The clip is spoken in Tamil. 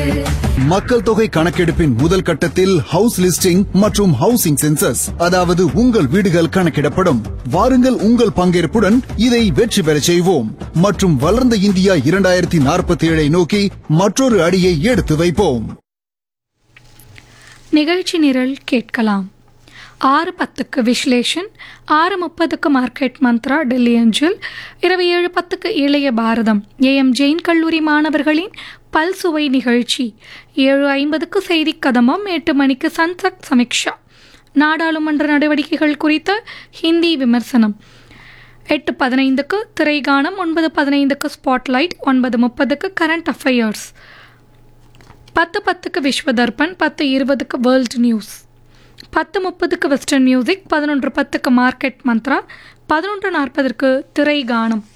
மக்கள் தொகை கணக்கெடுப்பின் முதல் கட்டத்தில் ஹவுஸ் லிஸ்டிங் மற்றும் ஹவுசிங் சென்சஸ் அதாவது உங்கள் வீடுகள் கணக்கிடப்படும் வாருங்கள் உங்கள் பங்கேற்புடன் இதை வெற்றி பெறச் செய்வோம் மற்றும் வளர்ந்த இந்தியா இரண்டாயிரத்தி நாற்பத்தி ஏழை நோக்கி மற்றொரு அடியை எடுத்து வைப்போம் நிகழ்ச்சி நிரல் கேட்கலாம் ஆறு பத்துக்கு விஸ்லேஷன் ஆறு முப்பதுக்கு மார்க்கெட் மந்த்ரா டெல்லி அஞ்சல் இரவு ஏழு பத்துக்கு இளைய பாரதம் ஏஎம் ஜெயின் கல்லூரி மாணவர்களின் பல்சுவை நிகழ்ச்சி ஏழு ஐம்பதுக்கு செய்தி கதமம் எட்டு மணிக்கு சன்சக் சமீக்ஷா நாடாளுமன்ற நடவடிக்கைகள் குறித்த ஹிந்தி விமர்சனம் எட்டு பதினைந்துக்கு திரைகானம் ஒன்பது பதினைந்துக்கு ஸ்பாட்லைட் ஒன்பது முப்பதுக்கு கரண்ட் அஃபையர்ஸ் பத்து பத்துக்கு விஸ்வ தர்பன் பத்து இருபதுக்கு வேர்ல்ட் நியூஸ் பத்து முப்பதுக்கு வெஸ்டர்ன் மியூசிக் பதினொன்று பத்துக்கு மார்க்கெட் மந்த்ரா பதினொன்று நாற்பதற்கு திரை கானம்